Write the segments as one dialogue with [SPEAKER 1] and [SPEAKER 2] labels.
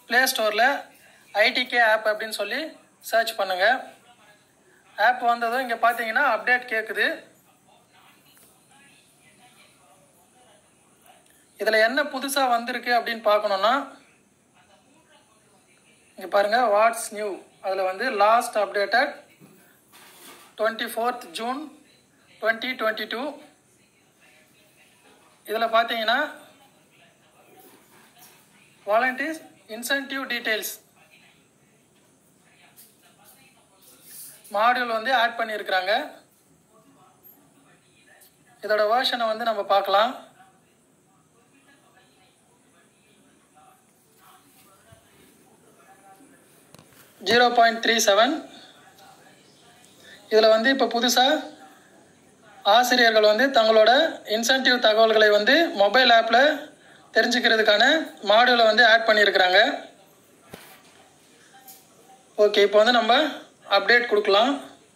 [SPEAKER 1] play ஸ்டோரில் IDK app அப்படின்னு சொல்லி சர்ச் பண்ணுங்கள் ஆப் வந்ததும் இங்கே பார்த்தீங்கன்னா அப்டேட் கேட்குது இதில் என்ன புதுசாக வந்திருக்கு அப்படின்னு பார்க்கணுன்னா இங்கே பாருங்கள் வாட்ஸ் நியூ அதில் வந்து last updated twenty fourth June twenty twenty two இதில் பார்த்தீங்கன்னா வாலண்டியர்ஸ் இன்சென்டிவ் டீட்டெயில்ஸ் மாடியூல் வந்து ஆட் பண்ணியிருக்கிறாங்க இதோட வேர்ஷனை வந்து நம்ம பார்க்கலாம் ஜீரோ பாயிண்ட் த்ரீ செவன் இதில் வந்து இப்போ புதுசாக ஆசிரியர்கள் வந்து தங்களோட இன்சென்டிவ் தகவல்களை வந்து மொபைல் ஆப்பில் தெரிஞ்சுக்கிறதுக்கான மாடியூலை வந்து ஆட் பண்ணியிருக்கிறாங்க ஓகே இப்போ வந்து நம்ம அப்டேட் கொடுக்கலாம்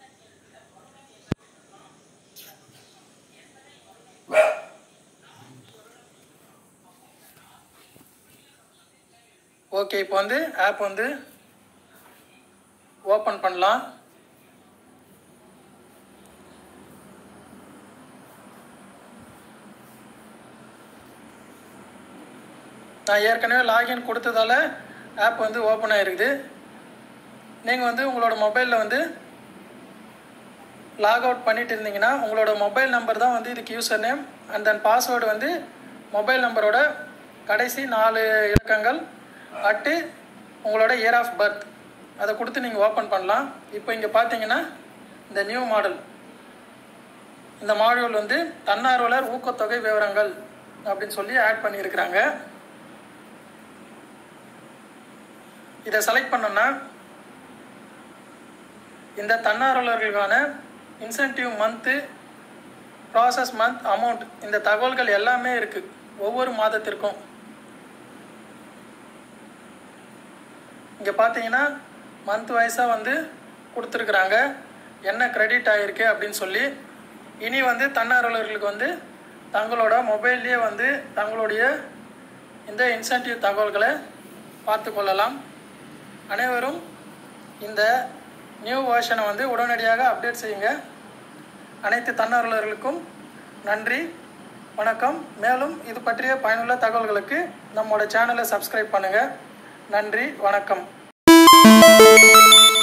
[SPEAKER 1] ஓகே இப்போ வந்து ஆப் வந்து ஓப்பன் பண்ணலாம் நான் ஏற்கனவே லாகின் கொடுத்ததால ஆப் வந்து ஓப்பன் ஆகிருக்குது நீங்கள் வந்து உங்களோட மொபைலில் வந்து லாக் அவுட் பண்ணிட்டு இருந்தீங்கன்னா உங்களோட மொபைல் நம்பர் தான் வந்து இதுக்கு user name and then password வந்து மொபைல் நம்பரோட கடைசி நாலு இலக்கங்கள் அட்டு உங்களோட இயர் ஆஃப் பர்த் அதை கொடுத்து நீங்கள் ஓப்பன் பண்ணலாம் இப்போ இங்கே பார்த்தீங்கன்னா இந்த நியூ மாடல் இந்த மாடியூல் வந்து தன்னார்வலர் ஊக்கத்தொகை விவரங்கள் அப்படின்னு சொல்லி ஆட் பண்ணியிருக்கிறாங்க இதை செலக்ட் பண்ணோன்னா இந்த தன்னார்வலர்களுக்கான incentive month process month amount இந்த தகவல்கள் எல்லாமே இருக்குது ஒவ்வொரு மாதத்திற்கும் இங்கே பார்த்தீங்கன்னா மந்த் வைஸாக வந்து கொடுத்துருக்குறாங்க என்ன கிரெடிட் ஆகிருக்கு அப்படின்னு சொல்லி இனி வந்து தன்னார்வலர்களுக்கு வந்து தங்களோட மொபைல்லையே வந்து தங்களுடைய இந்த இன்சென்டிவ் தகவல்களை பார்த்து கொள்ளலாம் அனைவரும் இந்த நியூ வேர்ஷனை வந்து உடனடியாக அப்டேட் செய்யுங்க அனைத்து தன்னார்வலர்களுக்கும் நன்றி வணக்கம் மேலும் இது பற்றிய பயனுள்ள தகவல்களுக்கு நம்மளோட சேனலை சப்ஸ்கிரைப் பண்ணுங்கள் நன்றி வணக்கம்